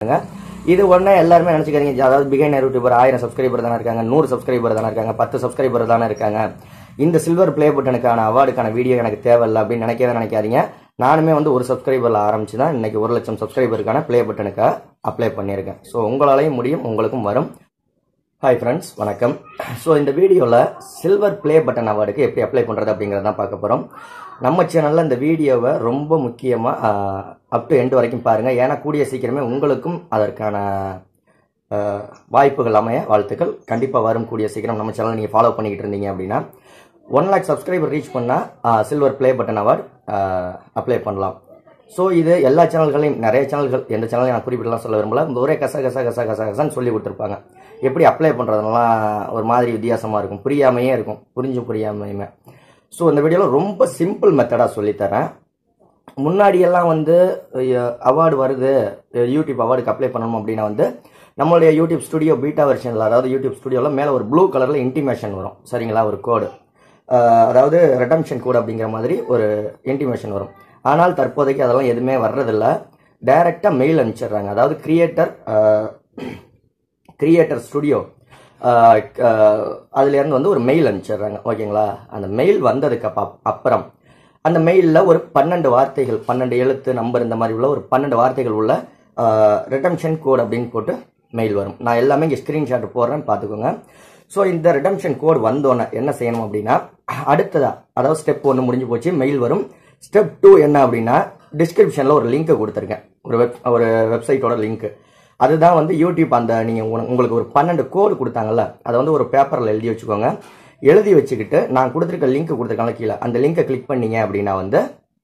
பண்ணுங்க இது உடனே எல்லாருமே நினைச்சுக்காதீங்க அதாவது பிகைனர் யூடியூபர் ஆயிரம் சப்ஸ்கிரைபர் தானே இருக்காங்க நூறு சப்ஸ்கிரைபர் தானே இருக்காங்க பத்து சப்ஸ்கிரைபர் தானே இருக்காங்க இந்த சில்வர் பிளே பட்டனுக்கான அவார்டுக்கான வீடியோ எனக்கு தேவையில்லை அப்படின்னு நினைக்கவே நினைக்காதீங்க நானுமே வந்து ஒரு சப்ஸ்கிரைபரில் ஆரம்பிச்சு தான் இன்னைக்கு ஒரு லட்சம் சப்ஸ்கிரைபருக்கான பிளே பட்டனுக்கு அப்ளை பண்ணியிருக்கேன் ஸோ உங்களாலையும் முடியும் உங்களுக்கும் வரும் ஹாய் ஃப்ரெண்ட்ஸ் வணக்கம் ஸோ இந்த வீடியோவில் சில்வர் ப்ளே பட்டன் அவார்டுக்கு எப்படி அப்ளை பண்ணுறது அப்படிங்கிறத தான் பார்க்க போகிறோம் நம்ம சேனலில் இந்த வீடியோவை ரொம்ப முக்கியமாக அப் டு எண்ட் வரைக்கும் பாருங்கள் ஏன்னா கூடிய சீக்கிரமே உங்களுக்கும் அதற்கான ஆஹ், வாய்ப்புகள் அமைய வாழ்த்துக்கள் கண்டிப்பாக வரும் கூடிய சீக்கிரம் நம்ம சேனல் நீங்கள் ஃபாலோ பண்ணிக்கிட்டு இருந்தீங்க அப்படின்னா ஒன் லேக் சப்ஸ்கிரைபர் ரீச் பண்ணால் silver play button award apply பண்ணலாம் ஸோ இது எல்லா சேனல்களையும் நிறைய சேனல்கள் எந்த சேனலையும் நான் குறிப்பிடலாம் சொல்ல விரும்பல இந்த ஒரே கச கச கச கச கசன்னு சொல்லி கொடுத்துருப்பாங்க எப்படி அப்ளை பண்ணுறதுலாம் ஒரு மாதிரி வித்தியாசமாக இருக்கும் புரியாமையே இருக்கும் புரிஞ்சும் புரியாமையுமே ஸோ இந்த வீடியோவில் ரொம்ப சிம்பிள் மெத்தடாக சொல்லித்தரேன் முன்னாடியெல்லாம் வந்து அவார்டு வருது அஹ் யூடியூப் அவார்டுக்கு அப்ளை பண்ணணும் அப்படின்னா வந்து நம்மளுடைய யூடியூப் ஸ்டுடியோ பீட்டா வெர்ஷனில் அதாவது யூடியூப் ஸ்டுடியோவில் மேலே ஒரு ப்ளூ கலரில் இன்டிமேஷன் வரும் சரிங்களா ஒரு கோடு அதாவது ரெடம்ஷன் கோடு அப்படிங்கிற மாதிரி ஒரு இன்டிமேஷன் வரும் ஆனால் தற்போதைக்கு அதெல்லாம் எதுவுமே வர்றதில்ல டைரெக்டாக மெயில் அனுப்பிச்சிடுறாங்க அதாவது கிரியேட்டர் கிரியேட்டர் ஸ்டுடியோ அதுலேருந்து வந்து ஒரு மெயில் அனுப்பிச்சிடுறாங்க ஓகேங்களா அந்த மெயில் வந்ததுக்கு அப் அப்புறம் அந்த மெயிலில் ஒரு பன்னெண்டு வார்த்தைகள் பன்னெண்டு எழுத்து நம்பர் இந்த மாதிரி உள்ள ஒரு பன்னெண்டு வார்த்தைகள் உள்ள ரிடம்ஷன் கோட் அப்படின்னு போட்டு மெயில் வரும் நான் எல்லாமே இங்கே ஸ்க்ரீன்ஷாட் போடுறேன்னு பார்த்துக்கோங்க ஸோ இந்த ரிடம்ஷன் கோட் வந்தோன்னே என்ன செய்யணும் அப்படின்னா அடுத்ததா அதாவது ஸ்டெப் ஒன்று முடிஞ்சு போச்சு மெயில் வரும் ஸ்டெப் டூ என்ன அப்படின்னா டிஸ்கிரிப்ஷனில் ஒரு லிங்க் கொடுத்துருக்கேன் ஒரு வெப் ஒரு வெப்சைட்டோட லிங்க் அதுதான் வந்து யூடியூப் அந்த நீங்கள் உங்களுக்கு ஒரு பன்னெண்டு கோடு கொடுத்தாங்கல்ல அதை வந்து ஒரு பேப்பரில் எழுதி வச்சுக்கோங்க எழுதி வச்சுக்கிட்டு நான் கொடுத்துருக்க லிங்க் கொடுத்துருக்காங்க கீழே அந்த லிங்கை கிளிக் பண்ணீங்க அப்படின்னா வந்து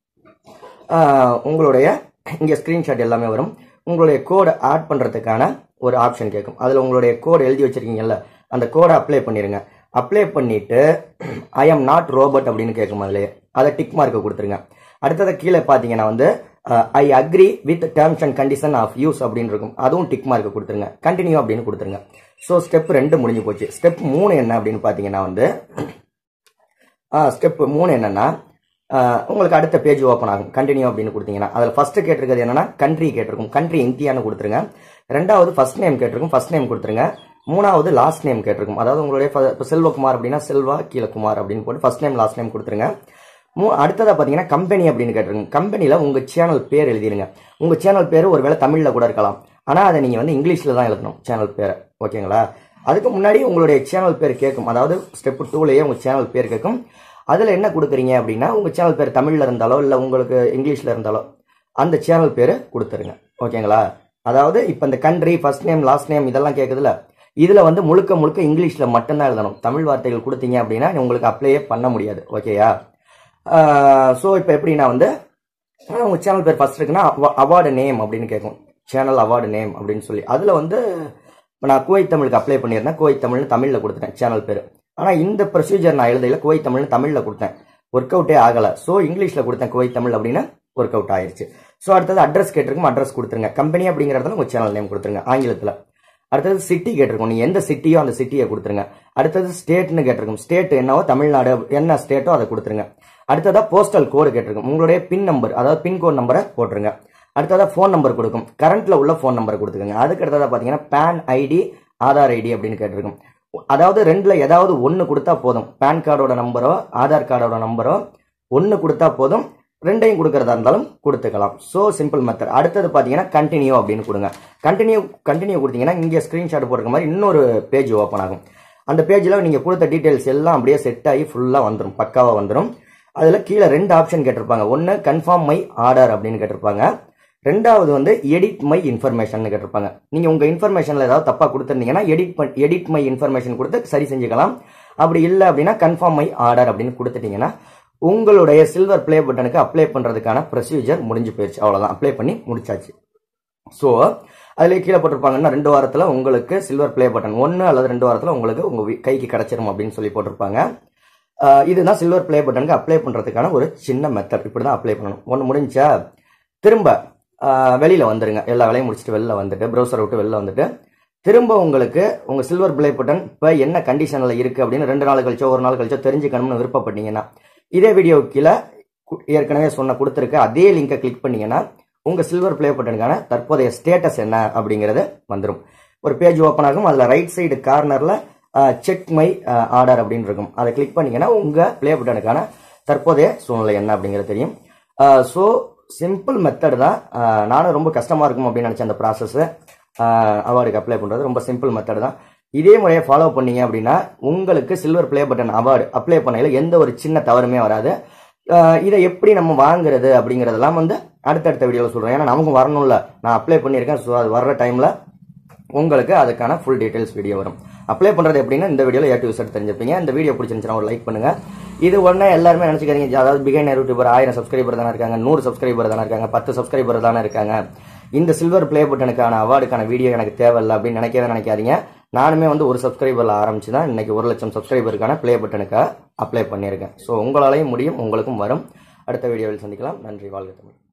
ஆஹ், உங்களுடைய இங்கே ஸ்க்ரீன்ஷாட் எல்லாமே வரும் உங்களுடைய கோடை ஆட் பண்ணுறதுக்கான ஒரு ஆப்ஷன் கேட்கும் அதில் உங்களுடைய கோடு எழுதி வச்சிருக்கீங்கல்ல அந்த கோடை அப்ளை பண்ணிடுங்க அப்ளை பண்ணிட்டு ஐ எம் நாட் ரோபோட் அப்படின்னு கேட்கும் அதிலே அதை டிக் மார்க்கு கொடுத்துருங்க அடுத்தது கீழே பார்த்தீங்கன்னா வந்து I agree with terms and condition of use அப்படின்னு இருக்கும் அதுவும் டிக் மார்க்கு கொடுத்துருங்க கண்டினியூ அப்படின்னு கொடுத்துருங்க ஸோ ஸ்டெப் ரெண்டு முடிஞ்சு போச்சு ஸ்டெப் மூணு என்ன அப்படின்னு பார்த்தீங்கன்னா வந்து ஸ்டெப் மூணு என்னன்னா ஆஹ் உங்களுக்கு அடுத்த பேஜ் ஓப்பன் ஆகும் கண்டினியூ அப்படின்னு கொடுத்தீங்கன்னா அதில் ஃபர்ஸ்ட் கேட்டிருக்கிறது என்னன்னா கண்ட்ரி கேட்டிருக்கும் கண்ட்ரி இந்தியான்னு கொடுத்துருங்க ரெண்டாவது ஃபர்ஸ்ட் நேம் கேட்டிருக்கும் ஃபர்ஸ்ட் நேம் கொடுத்துருங்க மூணாவது லாஸ்ட் நேம் கேட்டிருக்கும் அதாவது உங்களுடைய ஃப- இப்ப செல்வகுமார் அப்படின்னா செல்வா கீழகுமார் அப்படின்னு போட்டு ஃபர்ஸ்ட் நேம் லாஸ்ட் நேம் கொடுத்துருங்க மூ அடுத்ததா பார்த்தீங்கன்னா கம்பெனி அப்படின்னு கேட்டிருக்கும் கம்பெனியில் உங்கள் சேனல் பேர் எழுதிடுங்க உங்கள் சேனல் பேர் ஒருவேளை தமிழில் கூட இருக்கலாம் ஆனால் அதை நீங்கள் வந்து இங்கிலீஷில் தான் எழுதணும் சேனல் பேரை ஓகேங்களா அதுக்கு முன்னாடி உங்களுடைய சேனல் பேர் கேட்கும் அதாவது ஸ்டெப் டூலேயே உங்கள் சேனல் பேர் கேட்கும் அதில் என்ன கொடுக்குறீங்க அப்படின்னா உங்கள் சேனல் பேர் தமிழில் இருந்தாலோ இல்லை உங்களுக்கு இங்கிலீஷில் இருந்தாலோ அந்த சேனல் பேர் கொடுத்துருங்க ஓகேங்களா அதாவது இப்போ இந்த country first name last name இதெல்லாம் கேட்குதுல இதில் வந்து முழுக்க முழுக்க இங்கிலீஷில் மட்டும்தான் எழுதணும் தமிழ் வார்த்தைகள் கொடுத்தீங்க அப்படின்னா உங்களுக்கு அப்ளையே பண்ண முடியாது ஓகேயா ஸோ இப்போ எப்படின்னா வந்து ஆஹ் உங்க சேனல் பேர் ஃபர்ஸ்ட் இருக்குன்னா அவார்டு நேம் அப்படின்னு கேட்கும் சேனல் அவார்டு நேம் அப்படின்னு சொல்லி அதில் வந்து இப்ப நான் குவைத் தமிழுக்கு அப்ளை பண்ணியிருந்தேன் குவைத் தமிழ்னு தமிழில் கொடுத்துட்டேன் சேனல் பேர் ஆனால் இந்த ப்ரொசீஜர் நான் எழுதையில குவைத் தமிழ்னு தமிழில் கொடுத்தேன் ஒர்க் அவுட்டே ஆகலை ஸோ இங்கிலீஷில் கொடுத்தேன் குவைத் தமிழ் அப்படின்னு ஒர்க் அவுட் ஆயிருச்சு ஸோ அடுத்தது அட்ரஸ் கேட்டிருக்கும் அட்ரஸ் கொடுத்துருங்க கம்பெனி அப்படிங்கிறதுல உங்கள் சேனல் நேம் கொடுத்துருங்க ஆங்கிலத்தில் அடுத்தது சிட்டி கேட்டிருக்கும் நீங்கள் எந்த சிட்டியோ அந்த சிட்டியை கொடுத்துருங்க அடுத்தது ஸ்டேட்னு கேட்டிருக்கும் ஸ்டேட் என்னவோ தமிழ்நாடு என்ன ஸ்டேட்டோ அதை கொடுத்துருங்க அடுத்ததா போஸ்டல் கோடு கேட்டிருக்கும் உங்களுடைய பின் நம்பர் அதாவது பின்கோட் நம்பரை போட்டுருங்க அடுத்ததா ஃபோன் நம்பர் கொடுக்கும் கரண்ட்ல உள்ள ஃபோன் நம்பரை கொடுத்துக்கோங்க அதுக்கு அடுத்ததா பார்த்தீங்கன்னா பேன் ஐடி ஆதார் ஐடி அப்படின்னு கேட்டிருக்கும் அதாவது ரெண்டுல ஏதாவது ஒன்று கொடுத்தா போதும் பேன் கார்டோட நம்பரோ ஆதார் கார்டோட நம்பரோ ஒன்று கொடுத்தா போதும் ரெண்டையும் கொடுக்கறதா இருந்தாலும் கொடுத்துக்கலாம் ஸோ சிம்பிள் மெத்தட் அடுத்தது பார்த்தீங்கன்னா கண்டினியூ அப்படின்னு கொடுங்க கண்டினியூ கண்டினியூ கொடுத்தீங்கன்னா இங்கே ஸ்க்ரீன்ஷாட் போட்டுருக்க மாதிரி இன்னொரு பேஜ் ஓப்பன் ஆகும் அந்த பேஜில் நீங்கள் கொடுத்த டீட்டெயில்ஸ் எல்லாம் அப்படியே செட் ஆகி ஃபுல்லாக வந்துடும் பக்காவாக வந்துடும் அதில் கீழே ரெண்டு ஆப்ஷன் கேட்டிருப்பாங்க ஒன்று கன்ஃபார்ம் மை ஆர்டர் அப்படின்னு கேட்டிருப்பாங்க ரெண்டாவது வந்து எடிட் மை இன்ஃபர்மேஷன் கேட்டிருப்பாங்க நீங்கள் உங்கள் இன்ஃபர்மேஷனில் ஏதாவது தப்பாக கொடுத்துருந்தீங்கன்னா எடிட் பண் எடிட் மை இன்ஃபர்மேஷன் கொடுத்து சரி செஞ்சுக்கலாம் அப்படி இல்லை அப்படின்னா கன்ஃபார்ம் மை ஆர்டர் அப்படின்னு கொடுத்துட்டீங்கன்னா உங்களுடைய சில்வர் ப்ளே பட்டனுக்கு அப்ளை பண்ணுறதுக்கான ப்ரொசீஜர் முடிஞ்சு போயிடுச்சு அவ்வளோதான் அப்ளை பண்ணி முடிச்சாச்சு ஸோ அதில் கீழே போட்டிருப்பாங்கன்னா ரெண்டு வாரத்தில் உங்களுக்கு சில்வர் ப்ளே பட்டன் ஒன்று அல்லது ரெண்டு வாரத்தில் உங்களுக்கு உங்கள் கைக்கு கிடச்சிரும் அப்படின்னு சொல்லி போட்டிருப்பாங்க ஆஹ் இதுதான் சில்வர் ப்ளே பட்டனுக்கு அப்ளை பண்ணுறதுக்கான ஒரு சின்ன மெத்தட் இப்படி தான் அப்ளை பண்ணணும் ஒன்று முடிஞ்சா திரும்ப வெளியில் வந்துருங்க எல்லா வேலையும் முடிச்சுட்டு வெளில வந்துட்டு ப்ரௌசரை விட்டு வெளில வந்துட்டு திரும்ப உங்களுக்கு உங்கள் சில்வர் ப்ளே பட்டன் இப்போ என்ன கண்டிஷனில் இருக்குது அப்படின்னு ரெண்டு நாள் கழிச்சோ ஒரு நாள் கழிச்சோ தெரிஞ்சுக்கணும்னு விருப்பப்பட்டீங்கன்னா இதே வீடியோ கீழே கு- ஏற்கனவே சொன்ன கொடுத்துருக்க அதே லிங்கை கிளிக் பண்ணீங்கன்னா உங்கள் சில்வர் ப்ளே பட்டனுக்கான தற்போதைய ஸ்டேட்டஸ் என்ன அப்படிங்கிறது வந்துடும் ஒரு பேஜ் ஓப்பன் ஆகும் அதில் ரைட் சைடு கார்னரில் செக் மை ஆர்டர் அப்படின்னு இருக்கும் அதை கிளிக் பண்ணீங்கன்னா உங்கள் ப்ளே பட்டனுக்கான தற்போதைய சூழ்நிலை என்ன அப்படிங்கிறது தெரியும் ஸோ சிம்பிள் மெத்தட் தான் அஹ், நானும் ரொம்ப கஷ்டமாக இருக்கும் அப்படின்னு நினச்சேன் அந்த ப்ராசஸ்ஸு அவார்டுக்கு அப்ளை பண்ணுறது ரொம்ப சிம்பிள் மெத்தட் தான் இதே முறையை ஃபாலோ பண்ணீங்க அப்படின்னா உங்களுக்கு silver play button award apply பண்ணையில் எந்த ஒரு சின்ன தவறுமே வராது அஹ், இதை எப்படி நம்ம வாங்குறது அப்படிங்கிறதெல்லாம் வந்து அடுத்தடுத்த வீடியோவில் சொல்கிறேன் ஏன்னா நமக்கும் வரணும்ல நான் அப்ளை பண்ணியிருக்கேன் ஸோ அது வர்ற டைமில் உங்களுக்கு அதுக்கான ஃபுல் டீடைல்ஸ் வீடியோ வரும் அப்ளை பண்ணுறது எப்படின்னா இந்த வீடியோவில் ஏ டு செட் தெரிஞ்சுப்பீங்க இந்த வீடியோ பிடிச்சிருந்துச்சுன்னா ஒரு லைக் பண்ணுங்க இது உடனே எல்லாருமே நினச்சிக்கிறீங்க அதாவது பிகைனர் யூடியூபர் ஆயிரம் சப்ஸ்கிரைபர் தானே இருக்காங்க நூறு சப்ஸ்கிரைபர் தானே இருக்காங்க பத்து சப்ஸ்கிரைபர் தானே இருக்காங்க இந்த சில்வர் ப்ளே பட்டனுக்கான அவார்டுக்கான வீடியோ எனக்கு தேவையில்லை அப்படின்னு நினைக்கவே நினைக்காதீங்க நானுமே வந்து ஒரு சப்ஸ்கிரைபரில் ஆரம்பிச்சு தான் இன்னைக்கு ஒரு லட்சம் சப்ஸ்கிரைபருக்கான ப்ளே பட்டனுக்காக அப்ளை பண்ணியிருக்கேன் ஸோ உங்களாலையும் முடியும் உங்களுக்கும் வரும் அடுத்த வீடியோவில் சந்திக்கலாம் நன்றி வாழ்க தமிழ்